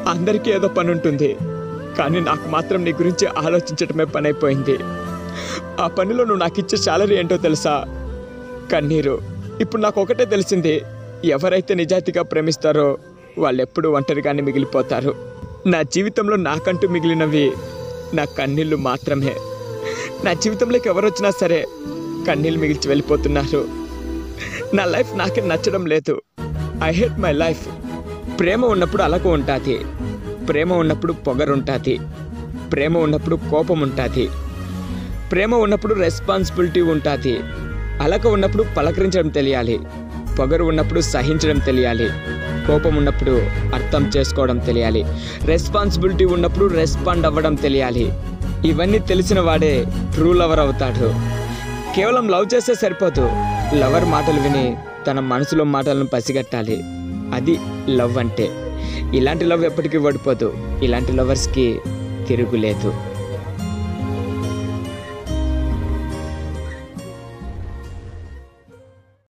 అందరికీ ఏదో పని ఉంటుంది కానీ నాకు మాత్రం నీ గురించి ఆలోచించటమే పని అయిపోయింది ఆ పనిలో నువ్వు నాకు ఇచ్చే శాలరీ ఏంటో తెలుసా కన్నీరు ఇప్పుడు నాకు ఒకటే తెలిసింది ఎవరైతే నిజాయితీగా ప్రేమిస్తారో వాళ్ళెప్పుడూ ఒంటరిగానే మిగిలిపోతారు నా జీవితంలో నాకంటూ మిగిలినవి నా కన్నీళ్ళు మాత్రమే నా జీవితంలోకి ఎవరు వచ్చినా సరే కన్నీళ్ళు మిగిల్చి వెళ్ళిపోతున్నారు నా లైఫ్ నాకే నచ్చడం లేదు ఐ హేట్ మై లైఫ్ ప్రేమ ఉన్నప్పుడు అలకు ఉంటుంది ప్రేమ ఉన్నప్పుడు పొగరు ఉంటుంది ప్రేమ ఉన్నప్పుడు కోపం ఉంటుంది ప్రేమ ఉన్నప్పుడు రెస్పాన్సిబిలిటీ ఉంటుంది అలక ఉన్నప్పుడు పలకరించడం తెలియాలి పొగరు ఉన్నప్పుడు సహించడం తెలియాలి కోపం ఉన్నప్పుడు అర్థం చేసుకోవడం తెలియాలి రెస్పాన్సిబిలిటీ ఉన్నప్పుడు రెస్పాండ్ అవ్వడం తెలియాలి ఇవన్నీ తెలిసిన వాడే ట్రూ లవర్ అవుతాడు కేవలం లవ్ చేస్తే సరిపోదు లవర్ మాటలు విని తన మనసులో మాటలను పసిగట్టాలి అది లవ్ అంటే ఇలాంటి లవ్ ఎప్పటికీ ఓడిపోదు ఇలాంటి లవర్స్కి తిరుగులేదు